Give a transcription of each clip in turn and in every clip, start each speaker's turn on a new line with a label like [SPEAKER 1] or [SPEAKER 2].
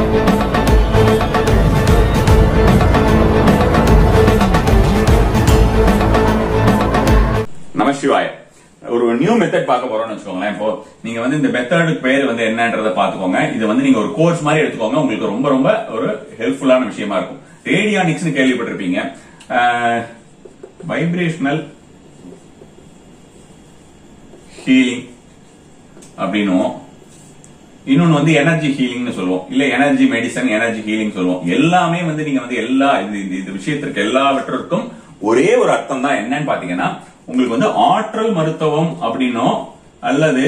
[SPEAKER 1] நமசிவாய ஒரு new method பார்க்க போறோம்னு வச்சுக்கோங்களேன் இப்போ நீங்க வந்து இந்த மெத்தடுக்கு பேர் வந்து என்னன்றதை பாத்துக்கோங்க இது வந்து நீங்க ஒரு கோர்ஸ் மாதிரி எடுத்துக்கோங்க உங்களுக்கு ரொம்ப ரொம்ப ஒரு ஹெல்ப்ஃபுல்லான விஷயமா இருக்கும் ரேடியானிக்ஸ்னு கேள்விப்பட்டிருப்பீங்க வைப்ரேஷனல் ஹீலிங் அப்படின்னும் இன்னொன்னு வந்து எனர்ஜி ஹீலிங்னு சொல்லுவோம் இல்ல எனர்ஜி மெடிசன் எனர்ஜி ஹீலிங் சொல்லுவோம் எல்லாமே வந்து நீங்க வந்து எல்லா இது இது- இது விஷயத்திற்கு எல்லாவற்றிற்கும் ஒரே ஒரு அர்த்தம் தான் என்னன்னு பாத்தீங்கன்னா உங்களுக்கு வந்து ஆற்றல் மருத்துவம் அப்படின்னும் அல்லது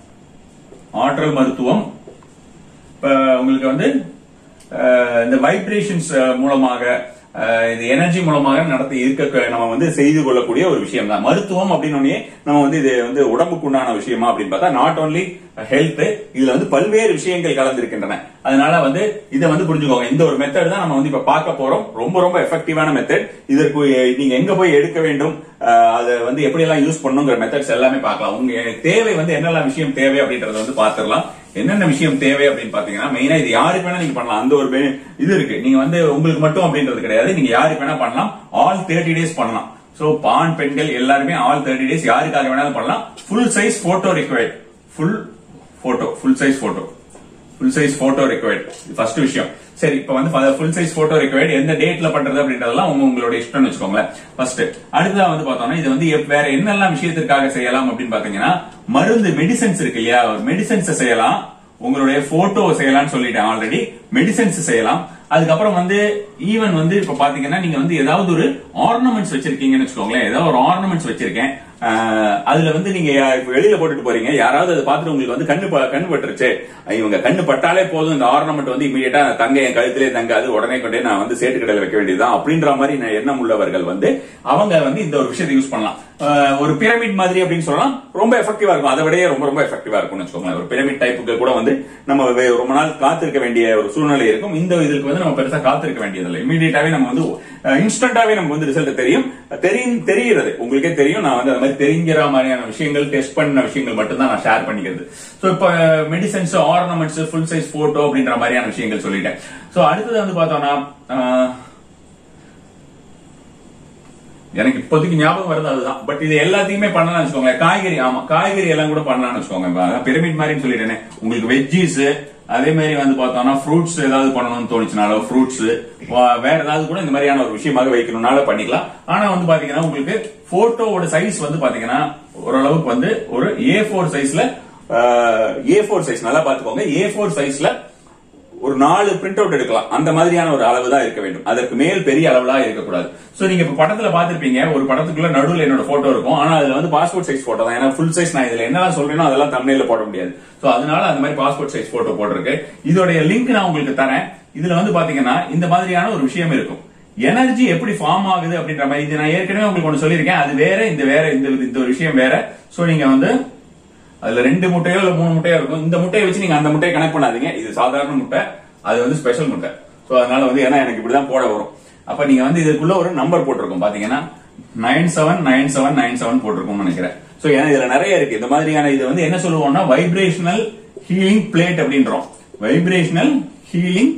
[SPEAKER 1] ஆற்றல் மருத்துவம் இப்ப உங்களுக்கு வந்து அஹ், இந்த வைப்ரேஷன்ஸ் மூலமாக அஹ், இது எனர்ஜி மூலமாக நடத்தி இருக்க நம்ம வந்து செய்து கொள்ளக்கூடிய ஒரு விஷயம் தான் மருத்துவம் அப்படின்னு நம்ம வந்து இது வந்து உடம்புக்கு உண்டான விஷயமா அப்படின்னு பார்த்தா நாட் ஓன்லி ஹெல்த் இதுல வந்து பல்வேறு விஷயங்கள் கலந்திருக்கின்றன அதனால வந்து இதை வந்து புரிஞ்சுக்கோங்க இந்த ஒரு மெத்தட் தான் நம்ம வந்து இப்ப பார்க்க போறோம் ரொம்ப ரொம்ப எஃபெக்டிவான மெத்தட் இதற்கு நீங்க எங்க போய் எடுக்க வேண்டும் அஹ், அதை வந்து எப்படி எல்லாம் யூஸ் பண்ணுங்கிற மெத்தட்ஸ் எல்லாமே பார்க்கலாம் உங்க எனக்கு தேவை வந்து என்னெல்லாம் விஷயம் தேவை அப்படின்றத வந்து பாத்துரலாம் என்னென்ன விஷயம் தேவை அப்படின்னு பாத்தீங்கன்னா மெயினா இது யாருக்கு வேணா நீங்க பண்ணலாம் அந்த ஒரு பெ- இது இருக்கு நீங்க வந்து உங்களுக்கு மட்டும் அப்படின்றது கிடையாது நீங்க யாருக்கு வேணா பண்ணலாம் ஆல் தேர்ட்டி டேஸ் பண்ணலாம் சோ ஆண் பெண்கள் எல்லாருமே ஆல் தேர்ட்டி டேஸ் யாருக்காக வேணாலும் பண்ணலாம் full size photo required full photo full size photo full size photo required first விஷயம் சரி இப்ப வந்து ஃபுல் சைஸ் போட்டோ ரெக்வயர்ட் எந்த டேட்ல பண்றது அப்படின்றதெல்லாம் உங்க உங்களோட இஷ்டம்னு வச்சுக்கோங்களேன் ஃபர்ஸ்ட் அடுத்ததா வந்து பார்த்தோம்னா இது வந்து எப்- வேற என்னெல்லாம் விஷயத்திற்காக செய்யலாம் அப்படின்னு பாத்தீங்கன்னா மருந்து மெடிசன்ஸ் இருக்கு இல்லையா மெடிசன்ஸ் செய்யலாம் உங்களுடைய போட்டோ செய்யலாம்னு சொல்லிட்டேன் ஆல்ரெடி மெடிசன்ஸ் செய்யலாம் அதுக்கப்புறம் வந்து ஈவன் வந்து இப்ப பாத்தீங்கன்னா நீங்க வந்து ஏதாவது ஒரு ஆர்னமெண்ட்ஸ் வச்சிருக்கீங்கன்னு வச்சுக்கோங்களேன் ஏதாவது ஒரு ஆர்னமெண்ட்ஸ் வச்சிருக்கேன் ஆஹ் அதுல வந்து நீங்க யா- இப்ப வெளியில போட்டுட்டு போறீங்க யாராவது அதை பார்த்துட்டு உங்களுக்கு வந்து கண்ணு ப- கண்ணு பட்டுருச்சு இவங்க கண்ணு பட்டாலே போதும் இந்த ஆர்னமெண்ட் வந்து இமீடியட்டா தங்க என் கழுத்திலே தங்காது உடனே கொண்டே நான் வந்து சேட்டு கடையில வைக்க வேண்டியதுதான் அப்படின்ற மாதிரி நான் எண்ணம் உள்ளவர்கள் வந்து அவங்க வந்து இந்த ஒரு விஷயத்தை யூஸ் பண்ணலாம் ஆஹ் ஒரு பிரமிட் மாதிரி அப்படின்னு சொல்லலாம் ரொம்ப எஃபெக்டிவா இருக்கும் அதை விடையே ரொம்ப ரொம்ப எஃபெக்டிவா இருக்கும்னு வச்சுக்கோங்களேன் ஒரு பிரமிட் டைப்புக்கு கூட வந்து நம்ம வே- ரொம்ப நாள் காத்திருக்க வேண்டிய ஒரு சூழ்நிலை இருக்கும் இந்த இதுக்கு வந்து நம்ம பெருசா காத்திருக்க வேண்டியதில்லை இமீடியட்டாவே நம்ம வந்து இன்ஸ்டன்டாவே நமக்கு வந்து ரிசல்ட் தெரியும் தெரியும் தெரிகிறது உங்களுக்கே தெரியும் நான் வந்து அந்த மாதிரி தெரிஞ்சிற மாதிரியான விஷயங்கள் டெஸ்ட் பண்ண விஷயங்கள் மட்டும் தான் நான் ஷேர் பண்ணிக்கிறது சோ இப்போ medicines ornaments full size photo அப்படின்ற மாதிரியான விஷயங்கள் சொல்லிட்டேன் சோ அடுத்தது வந்து பார்த்தோம்னா ஆஹ், எனக்கு இப்போதைக்கு ஞாபகம் வருது அதுதான் பட் இது எல்லாத்தையுமே பண்ணலாம்னு வச்சுக்கோங்க காய்கறி ஆமா காய்கறி எல்லாம் கூட பண்ணலாம்னு வச்சுக்கோங்க பிரமிட் மாதிரின்னு சொல்லிட்டேனே உங்களுக்கு வெஜ்ஜீஸ் அதே மாதிரி வந்து பார்த்தோம்னா ஃப்ரூட்ஸ் ஏதாவது பண்ணணும்னு தோணுச்சுனாலோ ஃப்ரூட்ஸ் வேற ஏதாவது கூட இந்த மாதிரியான ஒரு விஷயமாக வைக்கணும்னால பண்ணிக்கலாம் ஆனா வந்து பாத்தீங்கன்னா உங்களுக்கு போட்டோவோட சைஸ் வந்து பாத்தீங்கன்னா ஓரளவுக்கு வந்து ஒரு ஏ ஃபோர் சைஸ்ல ஏ ஃபோர் சைஸ் நல்லா பாத்துக்கோங்க ஏ ஃபோர் சைஸ்ல ஒரு நாலு பிரிண்ட் அவுட் எடுக்கலாம் அந்த மாதிரியான ஒரு அளவு தான் இருக்க வேண்டும் அதற்கு மேல் பெரிய அளவுலா இருக்கக்கூடாது சோ நீங்க இப்ப படத்துல பாத்திருப்பீங்க ஒரு படத்துக்குள்ள நடுவுல என்னோட போட்டோ இருக்கும் ஆனா அதுல வந்து பாஸ்போர்ட் சைஸ் போட்டோ தான் ஏன்னா ஃபுல் சைஸ் நான் இதுல என்னெல்லாம் சொல்றேனோ அதெல்லாம் தமிழ்ல போட முடியாது சோ அதனால அந்த மாதிரி பாஸ்போர்ட் சைஸ் போட்டோ போட்டிருக்கு இதோடைய லிங்க் நான் உங்களுக்கு தரேன் இதுல வந்து பாத்தீங்கன்னா இந்த மாதிரியான ஒரு விஷயம் இருக்கும் எனர்ஜி எப்படி ஃபார்ம் ஆகுது அப்படின்ற மாதிரி இது நான் ஏற்கனவே உங்களுக்கு ஒன்று சொல்லியிருக்கேன் அது வேற இந்த வேற இந்த இந்த ஒரு விஷயம் வேற சோ நீங்க வந்து அதுல ரெண்டு முட்டையோ இல்ல மூணு முட்டையோ இருக்கும் இந்த முட்டையை வச்சு நீங்க அந்த முட்டையை கனெக்ட் பண்ணாதீங்க இது சாதாரண முட்டை அது வந்து ஸ்பெஷல் முட்டை சோ அதனால வந்து ஏன்னா எனக்கு இப்படிதான் போட வரும் அப்ப நீங்க வந்து இதுக்குள்ள ஒரு நம்பர் போட்டிருக்கும் பாத்தீங்கன்னா nine seven nine seven nine seven போட்டிருக்கும்னு நினைக்கிறேன் சோ ஏன்னா இதுல நிறைய இருக்கு இந்த மாதிரியான இது வந்து என்ன சொல்லுவோம்னா வைப்ரேஷனல் ஹீலிங் பிளேட் அப்படின்றோம் வைப்ரேஷனல் ஹீலிங்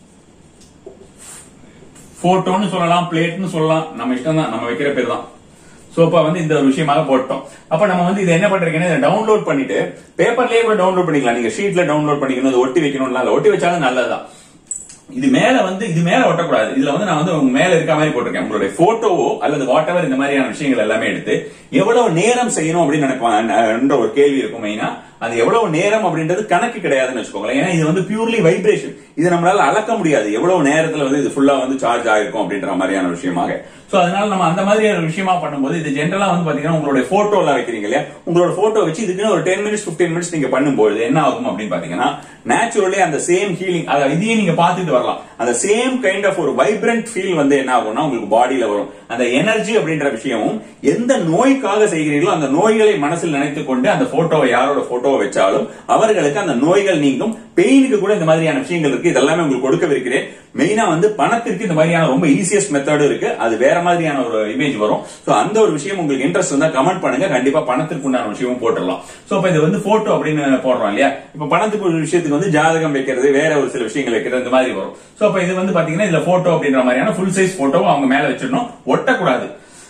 [SPEAKER 1] போட்டோன்னு சொல்லலாம் பிளேட்னு சொல்லலாம் நம்ம இஷ்டம் தான் நம்ம வைக்கிற பேர் தான் சோ அப்ப வந்து இந்த ஒரு விஷயமாக போட்டோம் அப்ப நம்ம வந்து இதை என்ன பண்றீங்கன்னா இதை டவுன்லோட் பண்ணிட்டு பேப்பர்லயே கூட டவுன்லோட் பண்ணிக்கலாம் நீங்க ஷீட்ல டவுன்லோட் பண்ணிக்கணும் இது ஒட்டி வைக்கணும்லாம் இல்ல ஒட்டி வச்சாலும் நல்லதுதான் இது மேல வந்து இது மேல ஒட்டக்கூடாது இதுல வந்து நான் வந்து உங்க மேல இருக்க மாதிரி போட்டிருக்கேன் உங்களுடைய போட்டோவோ அல்லது வாட் எவர் இந்த மாதிரியான விஷயங்கள் எல்லாமே எடுத்து எவ்வளவு நேரம் செய்யணும் அப்படின்னு நினைப்பாங்க ஒரு கேள்வி இருக்கும் மெயினா அது எவ்வளவு நேரம் அப்படின்றது கணக்கு கிடையாதுன்னு வச்சுக்கோங்களேன் ஏன்னா இது வந்து பியூர்லி வைப்ரேஷன் இது நம்மளால அளக்க முடியாது எவ்வளவு நேரத்துல வந்து இது ஃபுல்லா வந்து சார்ஜ் ஆயிருக்கும் அப்படின்ற மாதிரியான விஷயமாக சோ அதனால நம்ம அந்த மாதிரியான விஷயமா பண்ணும்போது இது ஜென்ரலா வந்து பாத்தீங்கன்னா உங்களுடைய போட்டோ எல்லாம் வைக்கிறீங்க இல்லையா உங்களோட போட்டோ வச்சு இதுக்குன்னு ஒரு டென் மினிட்ஸ் பிப்டீன் மினிட்ஸ் நீங்க பண்ணும்போது என்ன ஆகும் அப்படின்னு பாத்தீங்கன்னா நேச்சுரலி அந்த சேம் ஹீலிங் அதை இதையே நீங்க பாத்துட்டு வரலாம் அந்த சேம் கைண்ட் ஆஃப் ஒரு வைப்ரண்ட் ஃபீல் வந்து என்ன ஆகும்னா உங்களுக்கு பாடியில வரும் அந்த எனர்ஜி அப்படின்ற விஷயமும் எந்த நோய்க்காக செய்கிறீர்களோ அந்த நோய்களை மனசில் நினைத்துக் கொண்டு அந்த போட்டோவை யாரோட போட்டோ போட்டோ வச்சாலும் அவர்களுக்கு அந்த நோய்கள் நீங்கும் பெயினுக்கு கூட இந்த மாதிரியான விஷயங்கள் இருக்கு இதெல்லாமே உங்களுக்கு கொடுக்கவிருக்கிறேன் மெயினா வந்து பணத்திற்கு இந்த மாதிரியான ரொம்ப ஈஸியஸ்ட் மெத்தடும் இருக்கு அது வேற மாதிரியான ஒரு இமேஜ் வரும் சோ அந்த ஒரு விஷயம் உங்களுக்கு இன்ட்ரெஸ்ட் இருந்தா கமெண்ட் பண்ணுங்க கண்டிப்பா பணத்திற்கு உண்டான விஷயமும் போட்டுடலாம் சோ இப்ப இது வந்து போட்டோ அப்படின்னு போடுறோம் இல்லையா இப்ப பணத்துக்கு ஒரு விஷயத்துக்கு வந்து ஜாதகம் வைக்கிறது வேற ஒரு சில விஷயங்கள் வைக்கிறது இந்த மாதிரி வரும் சோ அப்ப இது வந்து பாத்தீங்கன்னா இதுல போட்டோ அப்படின்ற மாதிரியான ஃபுல் சைஸ் போட்டோவும் அவங்க மேல வச்சிடணும் ஒட்டக்கூடாது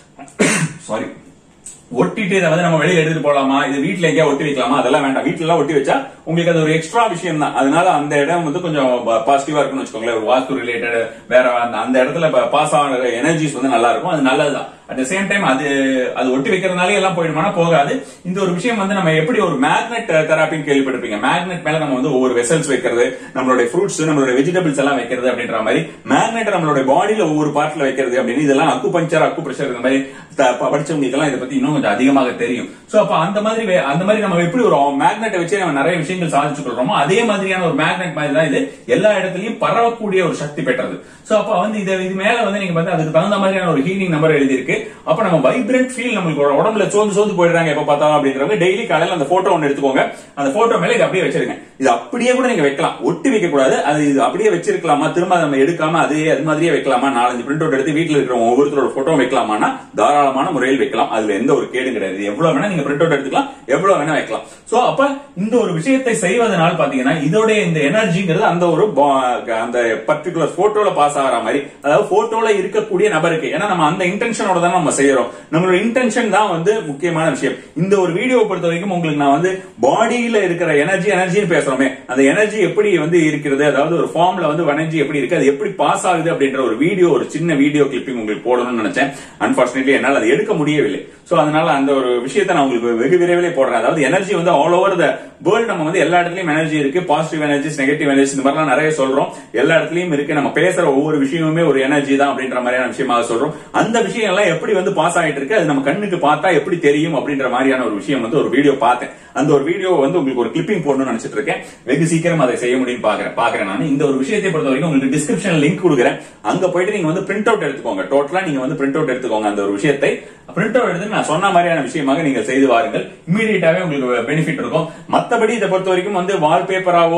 [SPEAKER 1] சாரி ஒட்டிட்டு இதை வந்து நம்ம வெளியே எடுத்துட்டு போலாமா இது வீட்ல எங்கேயா ஒட்டி வைக்கலாமா அதெல்லாம் வேண்டாம் வீட்ல எல்லாம் ஒட்டி வச்சா உங்களுக்கு அது ஒரு எக்ஸ்ட்ரா விஷயம் தான் அதனால அந்த இடம் வந்து கொஞ்சம் பாசிட்டிவா இருக்கும்னு வச்சுக்கோங்களேன் ஒரு வாஸ்து ரிலேட்டட் வேற அந்த- அந்த இடத்துல பாஸ் ஆகிற எனர்ஜிஸ் வந்து நல்லா இருக்கும் அது நல்லதுதான் அட் த சேம் டைம் அது அது ஒட்டி வைக்கிறதுனாலே எல்லாம் போயிடுமானா போகாது இந்த ஒரு விஷயம் வந்து நம்ம எப்படி ஒரு மேக்னெட் தெராப்பின்னு கேள்விப்பட்டிருப்பீங்க மேக்னெட் மேல நம்ம வந்து ஒவ்வொரு வெசல்ஸ் வைக்கிறது நம்மளுடைய ஃப்ரூட்ஸ் நம்மளுடைய வெஜிடபிள்ஸ் எல்லாம் வைக்கிறது அப்படின்ற மாதிரி மேக்னெட் நம்மளுடைய பாடியில ஒவ்வொரு பார்ட்ல வைக்கிறது அப்படின்னு இதெல்லாம் அக்கு பஞ்சர் அக்கு பிரஷர் இந்த மாதிரி த- ப- படிச்சவங்களுக்கு எல்லாம் இதை பத்தி இன்னும் கொஞ்சம் அதிகமாக தெரியும் சோ அப்ப அந்த மாதிரி வே- அந்த மாதிரி நம்ம எப்படி ஒரு மேக்னெட்டை வச்சு நம்ம நிறைய விஷயங்கள் சாதிச்சு கொள்றோமோ அதே மாதிரியான ஒரு மேக்னெட் மாதிரி தான் இது எல்லா இடத்துலயும் பரவக்கூடிய ஒரு சக்தி பெற்றது சோ அப்ப வந்து இது இது மேல வந்து நீங்க வந்து அதுக்கு தகுந்த மாதிரியான ஒரு ஹீலிங் நம்பர் எழுதி இருக்கு அப்ப நம்ம வைப்ரண்ட் ஃபீல் நம்மளுக்கு ஒரு உடம்புல சோர்ந்து சோர்ந்து போயிடுறாங்க எப்ப பார்த்தாலும் அப்படின்றவங்க டெய்லி காலையில அந்த போட்டோ ஒன்னு எடுத்துக்கோங்க அந்த போட்டோ மேல இது அப்படியே வச்சிருங்க இது அப்படியே கூட நீங்க வைக்கலாம் ஒட்டி வைக்க கூடாது அது இது அப்படியே வச்சிருக்கலாமா திரும்ப அதை நம்ம எடுக்காம அதே அது மாதிரியே வைக்கலாமா நாலஞ்சு பிரிண்ட் அவுட் எடுத்து வீட்டுல இருக்கிற ஒவ்வொருத்தரோட போட்டோ வைக்கலாமான்னா தாராளமான முறையில் வைக்கலாம் அதுல எந்த ஒரு கேடும் கிடையாது இது எவ்வளவு வேணா நீங்க பிரிண்ட் அவுட் எடுத்துக்கலாம் எவ்வளவு வேணா வைக்கலாம் சோ அப்ப இந்த ஒரு விஷயத்தை செய்வதனால பாத்தீங்கன்னா இதோட இந்த எனர்ஜிங்கிறது அந்த ஒரு பா- அந்த பர்டிகுலர் போட்டோல பாஸ் ஆகிற மாதிரி அதாவது போட்டோல இருக்கக்கூடிய நபருக்கு ஏன்னா நம்ம அந்த இன்டென்ஷனோட தான் நம்ம செய்யறோம் நம்மளோட இன்டென்ஷன் தான் வந்து முக்கியமான விஷயம் இந்த ஒரு வீடியோவை பொறுத்த வரைக்கும் உங்களுக்கு நான் வந்து பாடியில இருக்கிற எனர்ஜி எனர்ஜின்னு பேசுறோமே அந்த எனர்ஜி எப்படி வந்து இருக்கிறது அதாவது ஒரு ஃபார்ம்ல வந்து எனர்ஜி எப்படி இருக்கு அது எப்படி பாஸ் ஆகுது அப்படின்ற ஒரு வீடியோ ஒரு சின்ன வீடியோ கிளிப்பிங் உங்களுக்கு போடணும்னு நினைச்சேன் அன்பார்ச்சுனேட்லி என்னால் அதை எடுக்க முடியவில்லை சோ அதனால அந்த ஒரு விஷயத்தை நான் உங்களுக்கு வெகு விரைவிலே போடுறேன் அதாவது எனர்ஜி வந்து ஆல் ஓவர் த வேர்ல்டு நம்ம வந்து எல்லா இடத்துலயும் எனர்ஜி இருக்கு பாசிட்டிவ் எனர்ஜிஸ் நெகட்டிவ் எனர்ஜி இந்த மாதிரிலாம் நிறைய சொல்றோம் எல்லா இடத்துலயும் இருக்கு நம்ம பேசுற ஒவ்வொரு விஷயமுமே ஒரு எனர்ஜி தான் அப்படின்ற மாதிரியான விஷயமாக சொல்றோம் அந்த விஷயம் எல்லாம் எப்படி வந்து பாஸ் ஆயிட்டு இருக்கு அது நம்ம கண்ணுக்கு பார்த்தா எப்படி தெரியும் அப்படின்ற மாதிரியான ஒரு விஷயம் வந்து ஒரு வீடியோ பார்த்தேன் அந்த ஒரு வீடியோ வந்து உங்களுக்கு ஒரு கிளிப்பிங் போடணும்னு நினைச்சிட்டு இருக்கேன் வெகு சீக்கிரம் அதை செய்ய முடியும்னு பாக்குறேன் பாக்குறேன் நான் இந்த ஒரு விஷயத்தை பொறுத்த வரைக்கும் உங்களுக்கு டிஸ்கிரிப்ஷன் லிங்க் கொடுக்குறேன் அங்க போயிட்டு நீங்க வந்து பிரிண்ட் அவுட் எடுத்துக்கோங்க டோட்டலா நீங்க வந்து பிரிண்ட் அவுட் எடுத்துக்கோங்க அந்த ஒரு விஷயத்தை பிரிண்ட் அவுட் எடுத்து நான் சொன்ன மாதிரியான விஷயமாக நீங்கள் செய்து வாருங்கள் இமீடியட்டாவே உங்களுக்கு பெனிஃபிட் இருக்கும் மத்தபடி இதை பொறுத்த வரைக்கும் வந்து வால்பேப்பராவோ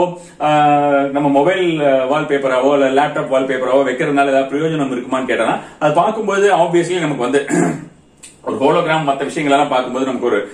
[SPEAKER 1] நம்ம மொபைல் வால்பேப்பராவோ இல்ல லேப்டாப் வால்பேப்பராவோ வைக்கிறதுனால ஏதாவது பிரயோஜனம் இருக்குமான்னு கேட்டனா அது பார்க்கும்போது ஆப்வியஸ்லி நமக்கு வந்து ஒரு ஹோலோகிராம் மத்த விஷயங்கள் எல்லாம் பார்க்கும்போது நமக்கு ஒரு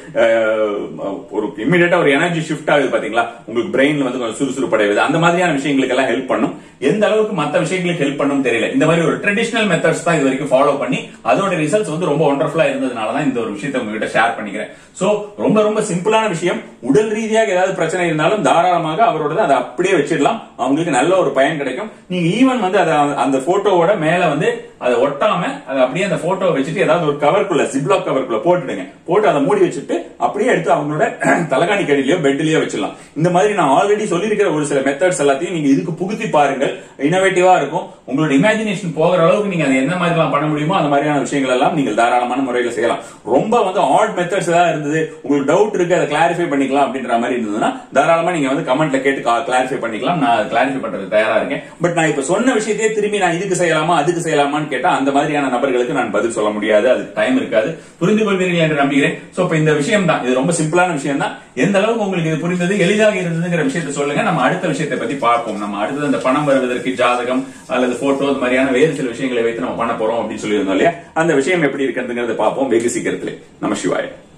[SPEAKER 1] அஹ், ஒரு இம்மிடியட்டா ஒரு எனர்ஜி ஷிஃப்ட் ஆகுது பாத்தீங்களா உங்களுக்கு பிரெயின்ல வந்து கொஞ்சம் சுறுசுறுப்படையுது அந்த மாதிரியான விஷயங்களுக்கு எல்லாம் ஹெல்ப் பண்ணும் எந்த அளவுக்கு மத்த விஷயங்களுக்கு ஹெல்ப் பண்ணும் தெரியல இந்த மாதிரி ஒரு ட்ரெடிஷனல் மெத்தட்ஸ் தான் இது வரைக்கும் ஃபாலோ பண்ணி அதோட ரிசல்ட்ஸ் வந்து ரொம்ப ஒண்டர்ஃபுல்லா இருந்ததுனால தான் இந்த ஒரு விஷயத்தை உங்ககிட்ட ஷேர் பண்ணிக்கிறேன் சோ ரொம்ப ரொம்ப சிம்பிளான விஷயம் உடல் ரீதியாக ஏதாவது பிரச்சனை இருந்தாலும் தாராளமாக அவரோட அதை அப்படியே வச்சிடலாம் அவங்களுக்கு நல்ல ஒரு பயன் கிடைக்கும் நீங்க ஈவன் வந்து அதை அந்த போட்டோவோட மேல வந்து அதை ஒட்டாம அதை அப்படியே அந்த போட்டோவை வச்சுட்டு ஏதாவது ஒரு கவர்க்குள்ள ஜிப்லாக் கவர்க்குள்ள போட்டுடுங்க போட்டு அதை மூடி வச்சுட்டு அப்படியே எடுத்து அவங்களோட தலகாணி கடியிலயோ பெட்லயோ வச்சிடலாம் இந்த மாதிரி நான் ஆல்ரெடி சொல்லியிருக்கிற ஒரு சில மெத்தட்ஸ் எல்லாத்தையும் நீங்க இதுக்கு புகுத்தி பாருங்கள் இனோவேட்டிவா இருக்கும் உங்களோட இமேஜினேஷன் போகிற அளவுக்கு நீங்க அதை என்ன மாதிரி எல்லாம் பண்ண முடியுமோ அந்த மாதிரியான விஷயங்கள் எல்லாம் நீங்கள் தாராளமான முறையில செய்யலாம் ரொம்ப வந்து ஆட் மெத்தட்ஸ் ஏதாவது இருந்தது உங்களுக்கு டவுட் இருக்கு அதை கிளாரிஃபை பண்ணிக்கலாம் அப்படின்ற மாதிரி இருந்ததுன்னா தாராளமா நீங்க வந்து கமெண்ட்ல கேட்டு கிளாரிஃபை பண்ணிக்கலாம் நான் கிளாரிஃபை பண்றது தயாரா இருக்கேன் பட் நான் இப்ப சொன்ன விஷயத்தையே திரும்பி நான் இதுக்கு செய்யலாமா அதுக்கு செய்யலாமான்னு கேட்டா அந்த மாதிரியான நபர்களுக்கு நான் பதில் சொல்ல முடியாது அதுக்கு டைம் இருக்காது புரிந்து கொள்வீர்கள் என்று நம்புகிறேன் சோ இப்ப இந்த விஷயம் தான் இது ரொம்ப சிம்பிளான விஷயம் தான் எந்த அளவுக்கு உங்களுக்கு இது புரிந்தது எளிதாக இருந்ததுங்கிற விஷயத்தை சொல்லுங்க நம்ம அடுத்த விஷயத்தை பத்தி பார்ப்போம் நம்ம அடுத்தது அந்த பணம் வருவதற்கு ஜாதகம் அல்லது போட்டோ இந்த மாதிரியான வேறு சில விஷயங்களை வைத்து நம்ம பண்ண போறோம் அப்படின்னு சொல்லியிருந்தோம் இல்லையா அந்த விஷயம் எப்படி இருக்கிறதுங்கிறத பார்ப்போம் வெகு சீக்கிரத்திலே நம்ம சிவாய